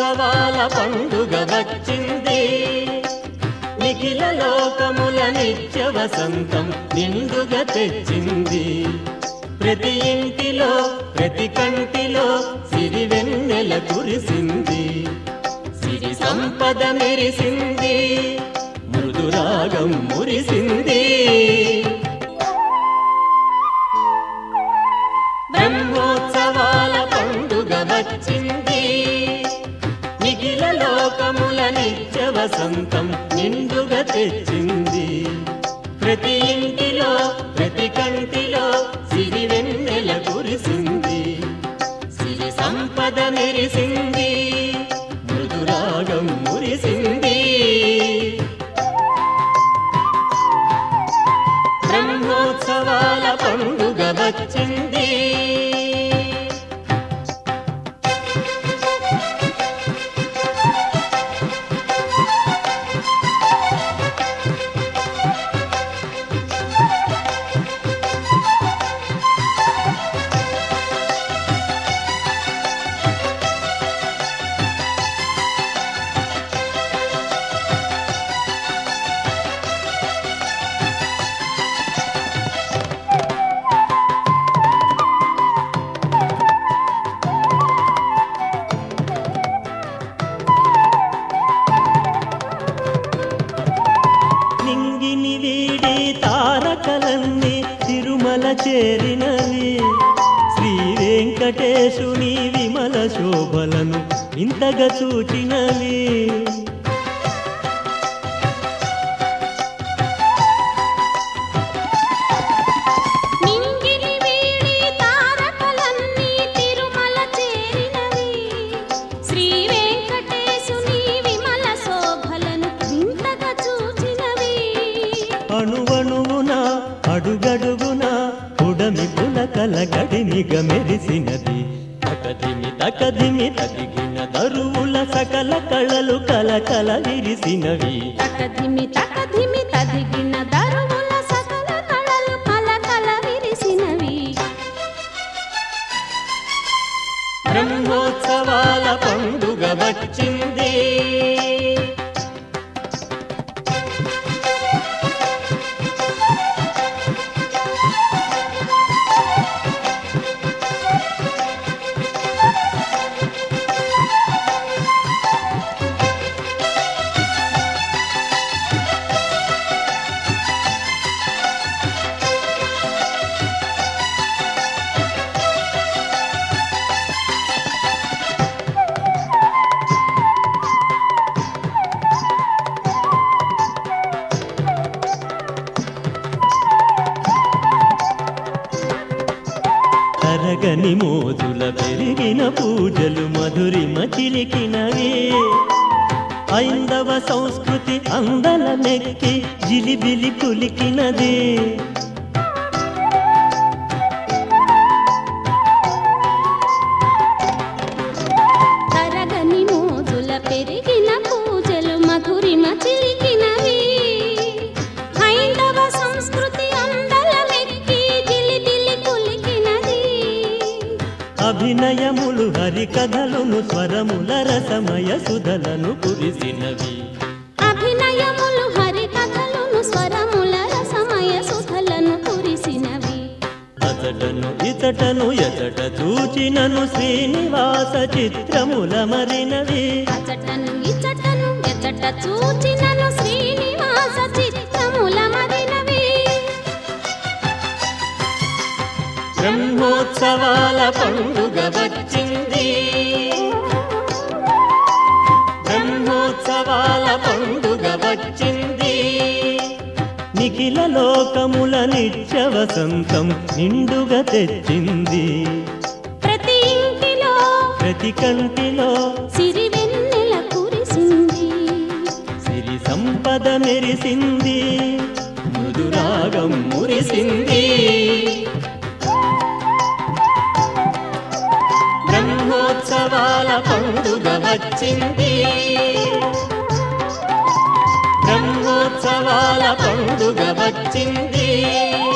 బ్రహ్మోత్సవాల పండుగ వచ్చింది నిఖిల లోకముల నిత్య వసంతం నిండుగా తెచ్చింది ప్రతి ఇంటిలో ప్రతి కంటిలో సిరి వెన్నెల కురిసింది సిరి సంపద మెరిసింది మృదురాగం మురిసింది బ్రహ్మోత్సవాల పండుగ వచ్చింది నిఖిల లోకముల నిత్య వసంతం నిండుగా తెచ్చింది ప్రతి ఇంటిలో ప్రతి కంటిలో సిరి వెన్నెల కురిసింది సిరి సంపద మెరిసింది మృదురాగం మురిసింది బ్రహ్మోత్సవాల పండుగ వచ్చింది నింగిని వీడి తారకలన్నీ తిరుమల చేరినవి శ్రీ వెంకటేశుని విమల శోభలను ఇంతగా చూచినవి నింగిని వీడి తారకలన్నీ తిరుమల చేరినవి శ్రీ వెంకటేశుని విమల శోభలను వింతగా చూచినవి అణువణువున అడుగడుగున ఉడమి పులకల గడినిగ మెరిసినది తకదిమి తకదిమి తదిగిన దరువుల సకల కళలు కలకల విరిసినవి తకధిమి తకధిమి తదిగిన దరువుల సకల కళలు కలకల విరిసినవి బ్రహ్మోత్సవాల పండుగ వచ్చింది తరగని మోజుల పెరిగిన పూజలు మధురిమ చిలికినవి ఐందవ సంస్కృతి అందల నెక్కి జిలిబిలి కులికినది తరగని మోజుల పెరిగిన పూజలు మధురిమ చిలికినవి హైందవ సంస్కృతి అందల మెక్కి జిలిబిలి కులికినది అభినయములు హరికథలును స్వరముల రసమయ సుధలను కురిసినవి అభినయములు హరికథలును స్వరముల రసమయ సుధలను కురిసినవి అతటను ఇతటను ఎతట చూచినను శ్రీనివాస చిత్రముల మరినవి అచటను ఇచటను ఎచట చూచినను శ్రీనివాస చిత్తముల మదినవి బ్రహ్మోత్సవాల పండుగ వచ్చింది బ్రహ్మోత్సవాల పండుగ వచ్చింది నిఖిల లోకముల నిత్య వసంతం నిండుగా తెచ్చింది ప్రతి ఇంటిలో ప్రతి కంటిలో సిరి వెన్నెల కురిసింది సిరి సంపద మెరిసింది మృదురాగం మురిసింది బ్రహ్మోత్సవాల పండుగ వచ్చింది బ్రహ్మోత్సవాల పండుగ వచ్చింది